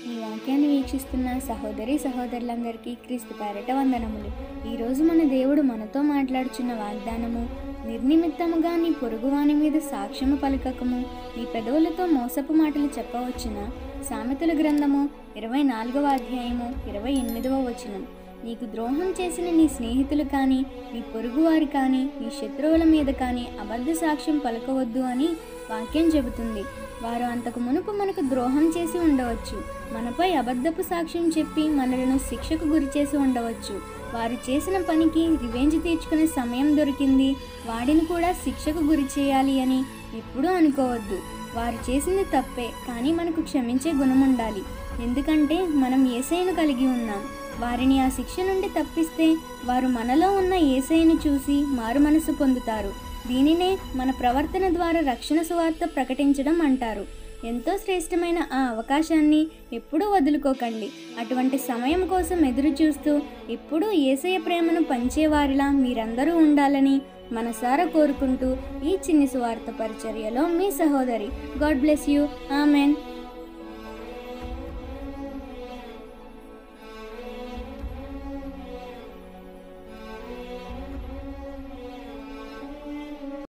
ఈ వాక్యాన్ని వీక్షిస్తున్న సహోదరి సహోదరులందరికీ క్రీస్తు పేరట వందనములు ఈరోజు మన దేవుడు మనతో మాట్లాడుచున్న వాగ్దానము నిర్నిమిత్తముగా నీ పొరుగువాని మీద సాక్ష్యము పలకకము నీ పెదవులతో మోసపు మాటలు చెప్పవచ్చున సామెతల గ్రంథము ఇరవై నాలుగవ అధ్యాయము ఇరవై ఎనిమిదవ వచనం నీకు ద్రోహం చేసిన నీ స్నేహితులు కానీ నీ పొరుగువారు కానీ నీ శత్రువుల మీద కానీ అబద్ధ సాక్ష్యం పలకవద్దు అని వాక్యం చెబుతుంది వారు అంతకు మునుపు మనకు ద్రోహం చేసి ఉండవచ్చు మనపై అబద్ధపు సాక్ష్యం చెప్పి మనలను శిక్షకు గురి చేసి ఉండవచ్చు వారు చేసిన పనికి రివెంజ్ తీర్చుకునే సమయం దొరికింది వాడిని కూడా శిక్షకు గురి చేయాలి అని ఎప్పుడూ అనుకోవద్దు వారు చేసింది తప్పే కానీ మనకు క్షమించే గుణం ఉండాలి ఎందుకంటే మనం ఏసైను కలిగి ఉన్నాం వారిని ఆ శిక్ష నుండి తప్పిస్తే వారు మనలో ఉన్న ఏసైను చూసి మారు మనసు పొందుతారు దీనినే మన ప్రవర్తన ద్వారా రక్షణ సువార్త ప్రకటించడం అంటారు ఎంతో శ్రేష్టమైన ఆ అవకాశాన్ని ఎప్పుడూ వదులుకోకండి అటువంటి సమయం కోసం ఎదురు చూస్తూ ఎప్పుడూ ఏసయ ప్రేమను పంచేవారిలా మీరందరూ ఉండాలని మనసారా కోరుకుంటూ ఈ చిన్ని సువార్త పరిచర్యలో మీ సహోదరి గాడ్ బ్లెస్ యూ ఆమెన్